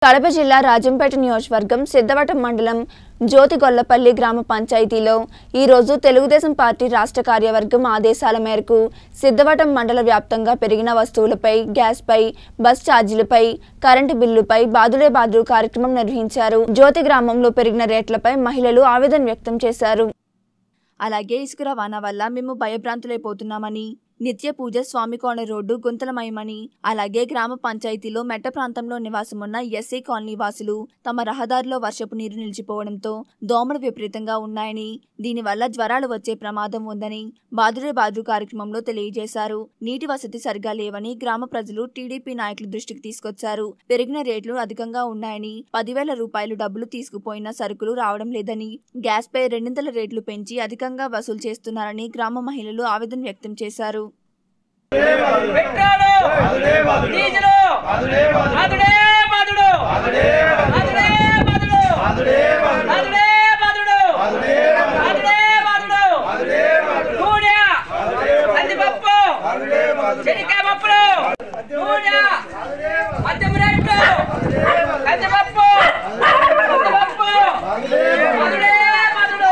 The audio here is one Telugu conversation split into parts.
కడప జిల్లా రాజంపేట నియోజకవర్గం సిద్ధవటం మండలం జ్యోతిగొల్లపల్లి గ్రామ పంచాయతీలో ఈరోజు తెలుగుదేశం పార్టీ రాష్ట్ర కార్యవర్గం ఆదేశాల మేరకు సిద్ధవటం మండల వ్యాప్తంగా పెరిగిన వస్తువులపై గ్యాస్పై బస్ ఛార్జీలపై కరెంటు బిల్లుపై బాదులే బాదులు కార్యక్రమం నిర్వహించారు జ్యోతి గ్రామంలో పెరిగిన రేట్లపై మహిళలు ఆవేదన వ్యక్తం చేశారు అలాగే ఇసుక రవాణా వల్ల మేము భయభ్రాంతులైపోతున్నామని నిత్య పూజ స్వామికోణ రోడ్డు గుంతలమయమని అలాగే గ్రామ పంచాయతీలో మెట్ట ప్రాంతంలో నివాసమున్న ఎస్సీ కాలనీ వాసులు తమ రహదారిలో వర్షపు నీరు నిలిచిపోవడంతో దోమలు విపరీతంగా ఉన్నాయని దీనివల్ల జ్వరాలు వచ్చే ప్రమాదం ఉందని బాదురే బాదు కార్యక్రమంలో తెలియజేశారు నీటి వసతి సరిగా లేవని గ్రామ ప్రజలు టీడీపీ నాయకుల దృష్టికి తీసుకొచ్చారు పెరిగిన రేట్లు అధికంగా ఉన్నాయని పదివేల రూపాయలు డబ్బులు తీసుకుపోయిన సరుకులు రావడం లేదని గ్యాస్ పై రెండింతల రేట్లు పెంచి అధికంగా వసూలు చేస్తున్నారని గ్రామ మహిళలు ఆవేదన వ్యక్తం చేశారు పెట్రోలు డీజిల్ బాదుడే బాదుడు బాదుడే బాదుడు బాదుడే బాదుడు బాదుడే బాదుడు నూనె కందిపప్పు శనికాయ పప్పులు నూనె మద్యం రేట్లు కందిపప్పు కందిపప్పు బాదుడే బాదుడు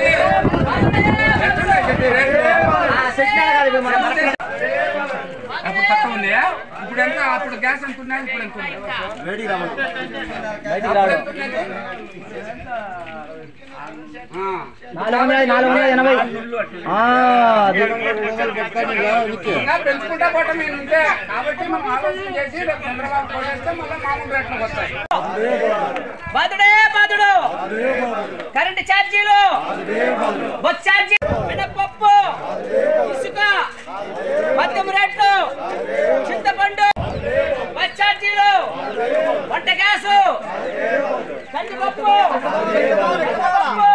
అప్పుడు తక్కువ ఉంది ఇప్పుడు ఎంత అప్పుడు గ్యాస్ ఎంత ఉన్నాయి ఇప్పుడు ఎంత ఉంది అప్పుడు ఎంత ఉన్నది? ఆ. నాలుగు వందల నాలుగు వందల ఎనభై ఆ, అది. ఇంకా పెంచుకుంటా పోవటం నేను ఉంటే కాబట్టి మనం ఆలోచన చేసి రేపు చంద్రబాబు కోటేస్తే మళ్ళీ మామూలు రేట్లకు వస్తాయి బాదుడే బాదుడు కరెంటు ఛార్జీలు బస్ ఛార్జీ మినపప్పు ఇసుక మద్యం రేట్లు చింతపండు బస్ ఛార్జీలు వంట గ్యాసు కందిపప్పు కందిపప్పు,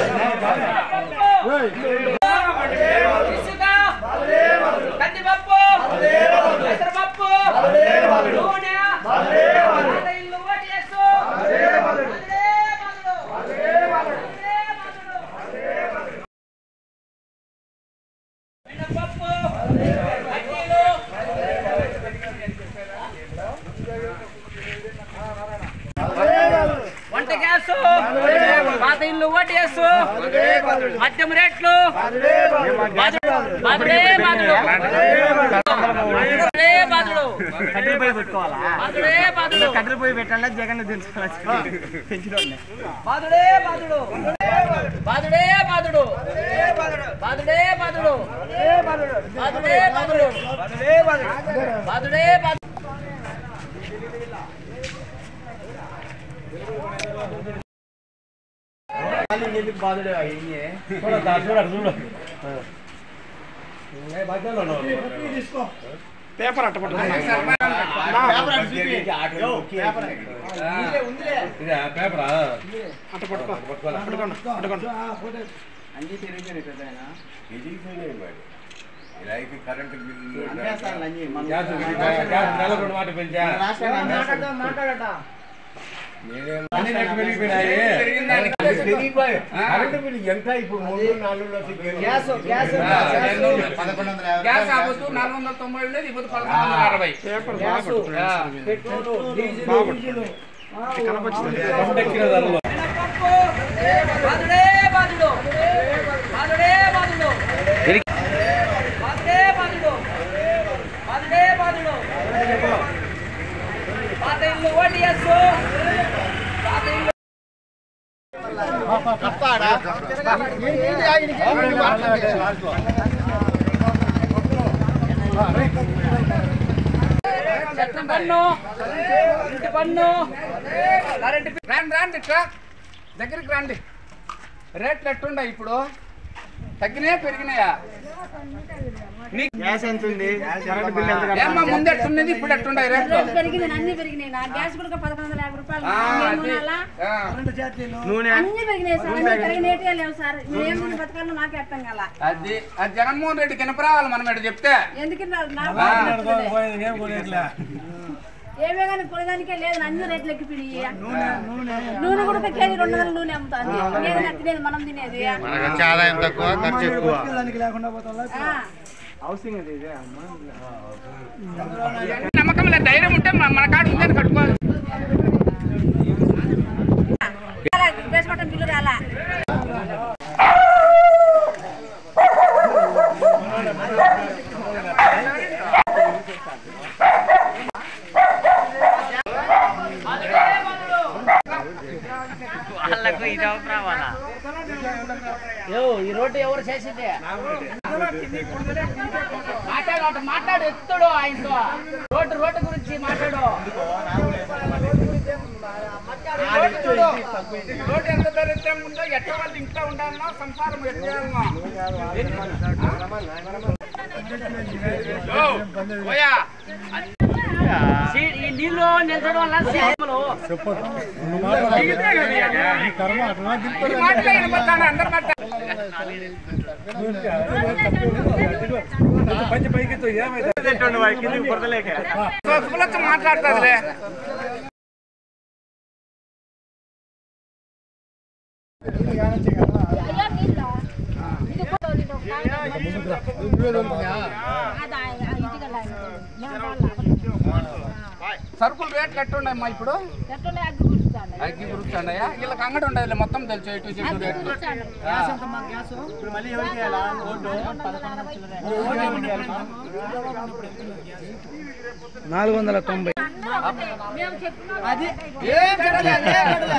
మినపప్పు, ఇసుక కందిపప్పు పెసరపప్పు నూనె పాత ఇల్లు ఓటీఎస్ మినపప్పు కడ్డీలు వంట గ్యాస్ పాత ఇల్లు ఓటీఎస్ మద్యం రేట్లు బాదుడే బాదుడు బాదుడే బాదుడు కట్టెల పొయ్యి పెట్టుకోవాలా బాదుడే బాదుడు కట్టెల పొయ్యి పెట్టాలా జగన్ దించుకోవాలి పెంచుకోండి బాదుడే బాదుడు బాదుడే బాదుడు బాదుడే బాదుడు బాదుడే బాదుడు బాదుడే బాదుడు ఇలాగే కరెంటు బిల్లు కరెంటు బిల్లు ఎంత ఇప్పుడు మూడు నాలుగు పదకొండు వందల గ్యాస్ ఆ పొద్దు నాలుగు వందల తొంభై ఉండేది ఇప్పుడు పదకొండు వందల అరవై మినపప్పు బాదుడే బాదుడు బాదుడే బాదుడు బాదుడే బాదుడు బాదుడే బాదుడు పాత ఇల్లు ఓటీఎస్ పాత ఇల్లు చెత్త పన్ను ఇంటి పన్ను కరెంట్ బిల్లు రాండి రాండి ఇట్లా దగ్గరికి రండి రేట్లు ఎట్టుండయి ఇప్పుడు తగ్గినాయా పెరిగినాయా గ్యాస్ ఎంత ఉంది కరెంట్ బిల్ ఎంత ఏమ్మా ముందు ఎట్టున్నది ఇప్పుడు ఎట్టుండయి రేట్లు పెరిగినాయి అన్ని పెరిగినాయి నా గ్యాస్ కూడా పదకొండు వందల యాభై రూపాయలు ఆ, మేము అది. కొనాలా? ఆ, నూనె అన్ని పెరిగినాయి సార్ అన్ని పెరిగినట్టే లేవు సార్ మేము దీన్ని బతకాలో మాకు అర్థం కాల అది అది జగన్మోహన్ రెడ్డి కినపరావాలి మనం ఇక్కడ చెప్తే ఎందుకు ఏమే కానీ కొనడానికే లేదు అన్ని రేట్లు ఎక్కిపోయినాయి నూనె కూడా ఒక కేజీ రెండు వందల నూనె అమ్ముతుంది ఏదైనా తినేది మనం తినేది ఆదాయం తక్కువ ఖర్చు ఎక్కువ ఆ. హౌసింగ్ అది ఇదే అమ్మా నమ్మకం లేదు ధైర్యం ఉంటే మన మన కాడ ఉందని కట్టుకోవాలి యో ఈ రోడ్డు ఎవరు చేసింది మాట్లాడు అటు మాట్లాడు ఎత్తుడు ఆయనతో రోడ్డు రోడ్డు గురించి మాట్లాడు రోడ్డు ఎంత దరిద్రంగా ఉందో ఎట్ట వాళ్ళు ఇంట్లో ఉండాలన్నా సంసారం ఎట్లా పోయా సీ- ఈ నీళ్ళు నిల్చడం వల్ల సీమలు ఈ మాటలే వినపడతాను అందరి మాట సులభ మాట్లాడుతుందిలే అయ్యో నీళ్ళ ఇది కూడా ఇది ఒక అది ఆ- ఆ ఇంటికి వెళ్ళాలి. మేము వాళ్ళ సరుకులు రేట్లు ఎట్టున్నాయమ్మా ఇప్పుడు ఎట్లా అగ్గి కూర్చుంటాను అగ్గి గురుకుతున్నాయా వీళ్ళకి అంగడి ఉండదు మొత్తం తెలుసు ఎటు చెట్టు రేట్లు నాలుగు వందల తొంభై మేము చెప్పిన ఏం జరగలేదు, ఏం జరగలేదు.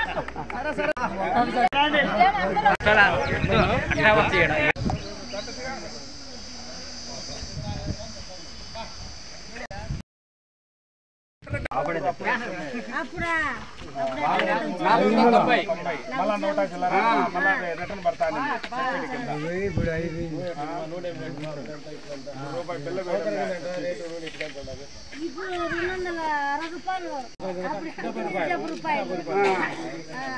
అప్పుడా నాలుగు వందల తొంభై. ఇప్పుడు రెండు వందల అరవై రూపాయలు అప్పుడు డెబ్బై రూపాయలు ఆ.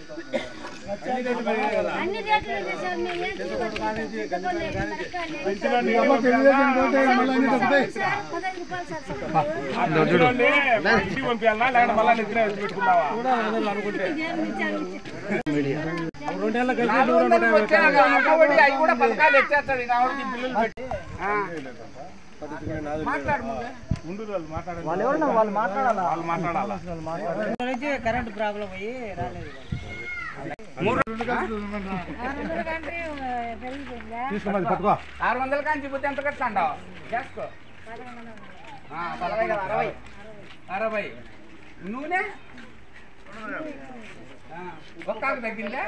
అన్ని రేట్లు చేశారు మేము ఏం తీసుకోలేదు. పెట్టుకోలేదు, తరకాలి. సార్, పదహైదు రూపాయలు సార్ చెప్పండి. ఇదేం ఇచ్చారు, నాలుగు వందలు వచ్చాక అమ్మఒడి అవి కూడా పథకాలు ఎత్తేస్తాడు ఈ నాలుగు బిల్లులు పెట్టి ఆ. మాట్లాడు ముందు. వాళ్ళు ఎవరన్నా వాళ్ళు మాట్లాడాలా వాళ్ళు మాట్లాడాలా కరెంట్ ప్రాబ్లం అయ్యి రాలేదు ఎందుకంటే పెరిగిపోయిందా ఆరు వందల కాంచి బుద్ధి ఎంత కట్టాండవు చేసుకో ఆ, పదవై కదా అరవై అరవై నూనె ఆ, ఒక్కాకు తగ్గిందే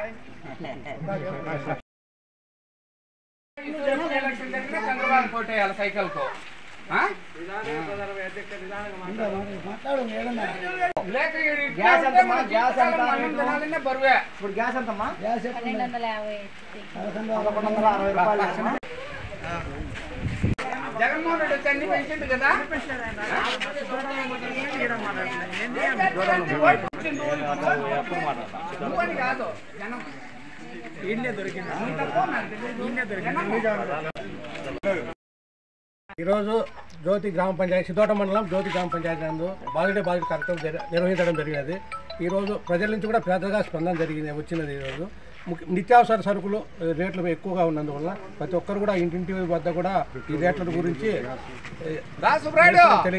ఎలక్షన్ జరిగినా చంద్రబాబు కోటేయాలి సైకిల్ కు ఆ? లేక ఈ గ్యాస్ ఇట్లా ఉంటే ఎంతమ్మా? మన గ్యాస్ ఎంత? జీవితకాలం మనం తినాలన్నా బరువే ఇప్పుడు గ్యాస్ ఎంతమ్మా పన్నెండు వందల యాభై పదకొండు వందల అరవై రూపాయలు జగన్మోహన్ రెడ్డి వచ్చి అన్ని పెంచిండు కదా నువ్వని కాదు జనం ఈరోజు జ్యోతి గ్రామ పంచాయతీ సిద్ధోట మండలం జ్యోతి గ్రామ పంచాయతీ నందు బాలుడే బాలుడి కార్యక్రమం జరి- నిర్వహించడం జరిగినది ఈరోజు ప్రజల నుంచి కూడా పెద్దగా స్పందన జరిగింది వచ్చినది ఈరోజు ముఖ్య- నిత్యావసర సరుకులు ఏ, రేట్లు ఎక్కువగా ఉన్నందువల్ల ప్రతి ఒక్కరు కూడా ఇంటింటి వద్ద కూడా ఈ రేట్ల గురించి ఏ, రా సుబ్రాయుడు తెలియ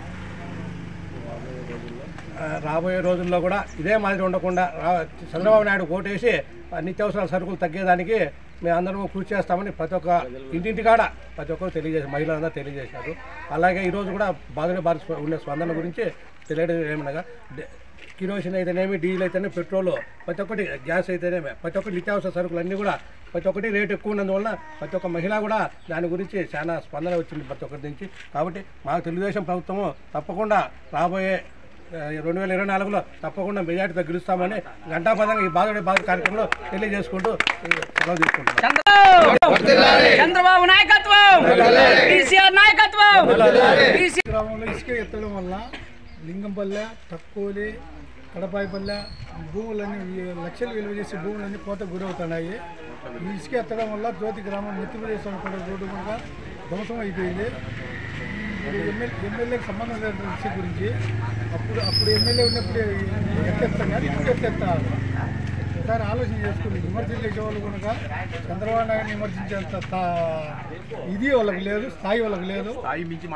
ఆ, రాబోయే రోజుల్లో కూడా ఇదే మాదిరి ఉండకుండా రా- చంద్రబాబు నాయుడు ఓటేసి ఆ నిత్యావసరాల సరుకులు తగ్గేదానికి మేము అందరం కృషి చేస్తామని ప్రతి ఒక్క ఇంటింటి కాడ ప్రతి ఒక్కరు తెలియజేసి మహిళలందరూ తెలియజేశారు అలాగే ఈరోజు కూడా బాధనే బాధ ఉండే స్పందన గురించి తెలియడం ఏమనగా డే- కిరోసిన్ అయితేనేమి డీజిల్ అయితేనే పెట్రోల్ ప్రతి ఒక్కటి గ్యాస్ అయితేనేమి ప్రతి ఒక్కటి నిత్యావసర సరుకులు అన్నీ కూడా ప్రతి ఒక్కటి రేటు ఎక్కువ ఉన్నందువలన ప్రతి ఒక్క మహిళ కూడా దాని గురించి చాలా స్పందన వచ్చింది ప్రతి ఒక్కరి నుంచి కాబట్టి మాకు తెలుగుదేశం ప్రభుత్వము తప్పకుండా రాబోయే ఆ, రెండు వేల ఇరవై నాలుగులో తప్పకుండా మెజార్టీతో గెలుస్తామని గంటాపదంగా ఈ బాధ బాధ కార్యక్రమంలో తెలియజేసుకుంటూ ఈ సెలవు తీసుకుంటున్నాం చంద్రబాబు నాయకత్వం కేసీఆర్ నాయకత్వం కేసీ- గ్రామంలో ఇసుక ఎత్తడం వల్ల లింగంపల్లె తక్కువలి కడపాయిపల్లె భూములన్నీ ఈ లక్షలు విలువ చేసే భూములన్నీ కోత గురవుతున్నాయి ఈ ఇసుక ఎత్తడం వల్ల జ్యోతి గ్రామం నెత్తిమీదేశ్వరం కూడా రోడ్డు కూడా ధ్వంసం అయిపోయింది ఇప్పుడు ఎమ్మెల్యే ఎమ్మెల్యేకి సంబంధం లేని విషయం గురించి అప్పుడు అప్పుడు ఎమ్మెల్యే ఉన్నప్పుడు ఎత్తేస్తాం కానీ ఇప్పుడు ఎత్తేస్తారు ఒకసారి ఆలోచన చేసుకుని విమర్శలు చేసేవాళ్ళు కనుక చంద్రబాబు నాయుడు విమర్శించేంత తా- ఇది వాళ్ళకి లేదు స్థాయి వాళ్ళకి లేదు స్థాయి మించి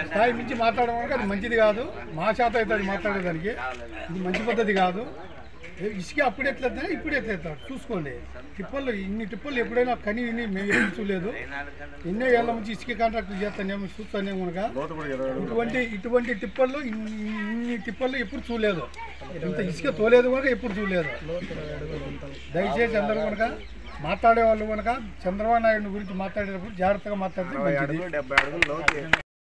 మాట్లాడడం కనుక అది మంచిది కాదు మా చేత అయితే అది మాట్లాడేదానికి ఇది మంచి పద్ధతి కాదు ఏ ఇసుక అప్పుడు ఎట్లా ఎత్తాడు, ఇప్పుడు ఎట్లా ఎత్తాడు చూసుకోండి టిప్పర్లు ఇన్ని టిప్పర్లు ఎప్పుడైనా కని విని మేము ఎప్పుడు చూడలేదు ఎన్నో ఏళ్ళ నుంచి ఇసుక కాంట్రాక్ట్ చేస్తానేమో చూస్తానేమో కనుక ఇటువంటి ఇటువంటి టిప్పర్లు ఇన్ని ఇన్ని టిప్పర్లు ఎప్పుడు చూడలేదు ఇంత ఇసుక తోలేదు కనుక ఎప్పుడు చూడలేదు దయచేసి అందరూ కనుక మాట్లాడే వాళ్ళు కనుక చంద్రబాబు నాయుడు గురించి మాట్లాడేటప్పుడు జాగ్రత్తగా మాట్లాడితే మంచిది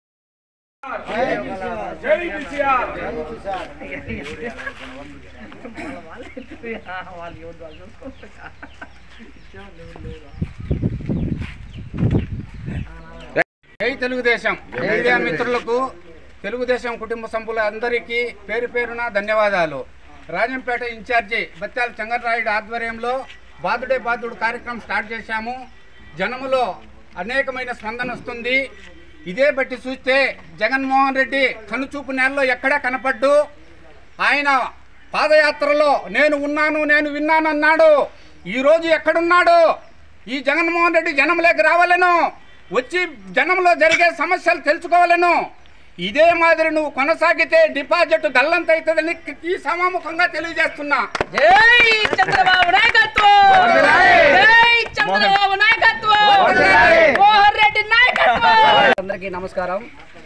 జై తెలుగుదేశం మీడియా మిత్రులకు తెలుగుదేశం కుటుంబ సభ్యులందరికీ పేరు పేరున ధన్యవాదాలు రాజంపేట ఇన్ఛార్జి బత్యాల చంగర్రాయుడు ఆధ్వర్యంలో బాదుడే బాదుడు కార్యక్రమం స్టార్ట్ చేశాము జనములో అనేకమైన స్పందన వస్తుంది ఇదే బట్టి చూస్తే జగన్మోహన్ రెడ్డి కనుచూపు నేలలో ఎక్కడా కనపడ్డు ఆయన పాదయాత్రలో నేను ఉన్నాను నేను విన్నాను అన్నాడు ఈరోజు ఎక్కడున్నాడు ఈ జగన్మోహన్ రెడ్డి జనంలోకి రావాలను వచ్చి జనంలో జరిగే సమస్యలు తెలుసుకోవాలను ఇదే మాదిరి నువ్వు కొనసాగితే డిపాజిట్ గల్లంత అవుతుందని ఈ సమాముఖంగా తెలియజేస్తున్నా జై చంద్రబాబు నాయకత్వం జై చంద్రబాబు నాయకత్వం మోహన్ రెడ్డి నాయకత్వం అందరికీ నమస్కారం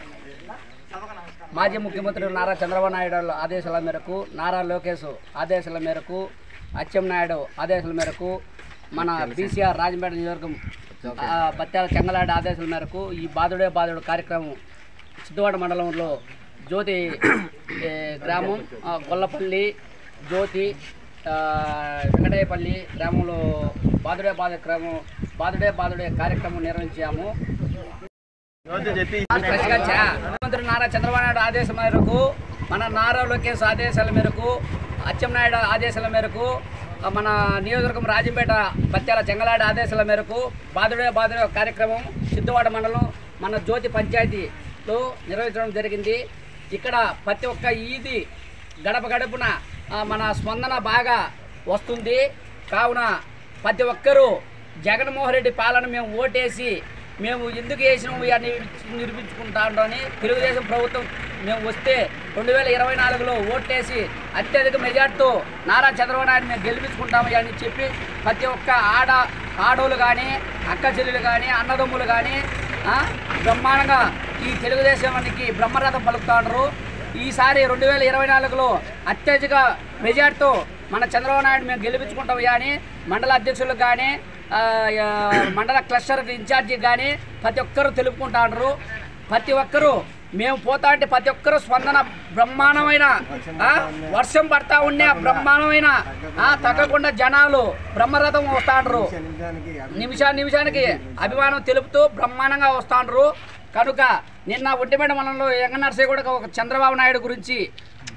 మాజీ ముఖ్యమంత్రి నారా చంద్రబాబు నాయుడు ఆదేశాల మేరకు నారా లోకేష్ ఆదేశాల మేరకు అచ్చెన్నాయుడు ఆదేశాల మేరకు మన బీసీఆర్ రాజంపేట నియోజకవర్గం ఆ, బత్యాల చెంగలాడి ఆదేశాల మేరకు ఈ బాదుడే బాదుడు కార్యక్రమం సిద్ధవాడ మండలంలో జ్యోతి ఏ, గ్రామం ఆ, గొల్లపల్లి జ్యోతి ఆ, వెంకటయ్యపల్లి గ్రామంలో బాదుడే బాదుడే క్రమం బాదుడే బాదుడే కార్యక్రమం నిర్వహించాము ప్రశ్నించా. ముఖ్యమంత్రి నారా చంద్రబాబు నాయుడు ఆదేశం మేరకు మన నారా లోకేష్ ఆదేశాల మేరకు అచ్చెన్నాయుడు ఆదేశాల మేరకు ఆ, మన నియోజకవర్గం రాజంపేట బత్యాల చెంగలాడి ఆదేశాల మేరకు బాదుడే బాదుడే కార్యక్రమం సిద్ధవాడ మండలం మన జ్యోతి పంచాయతీలో నిర్వహించడం జరిగింది ఇక్కడ ప్రతి ఒక్క ఈది గడప గడపున ఆ, మన స్పందన బాగా వస్తుంది కావున ప్రతి ఒక్కరూ జగన్మోహన్ రెడ్డి పాలన మేము ఓటేసి మేము ఎందుకు వేసినాము అని నిరూపించుకుంటామని తెలుగుదేశం ప్రభుత్వం మేము వస్తే రెండు వేల ఇరవై నాలుగులో ఓట్లేసి అత్యధిక మెజార్టీతో నారా చంద్రబాబు నాయుడు మేము గెలిపించుకుంటాము అని చెప్పి ప్రతి ఒక్క ఆడ ఆడోళ్ళు కానీ అక్క చెల్లెలు కానీ అన్నదమ్ములు కానీ ఆ, బ్రహ్మాండంగా ఈ తెలుగుదేశానికి బ్రహ్మరథం పలుకుతాండ్రు ఈసారి రెండు వేల ఇరవై నాలుగులో అత్యధిక మెజార్టీతో మన చంద్రబాబు నాయుడు మేము గెలిపించుకుంటాం కానీ మండల అధ్యక్షులకు కానీ ఆ, ఆ, మండల క్లస్టర్ ఇన్ఛార్జి కానీ ప్రతి ఒక్కరూ తెలుపుకుంటాండ్రు ప్రతి ఒక్కరూ మేము పోతా అంటే ప్రతి ఒక్కరూ స్పందన బ్రహ్మాండమైన ఆ, వర్షం పడతా ఉండే బ్రహ్మాండమైన ఆ, తగ్గకుండా జనాలు బ్రహ్మరథం వస్తాండ్రు నిమిషా నిమిషానికి అభిమానం తెలుపుతూ బ్రహ్మాండంగా వస్తాండ్రు కనుక నిన్న ఒంటిమేట మండలంలో యంగ నర్సయ్య కూడా ఒక చంద్రబాబు నాయుడు గురించి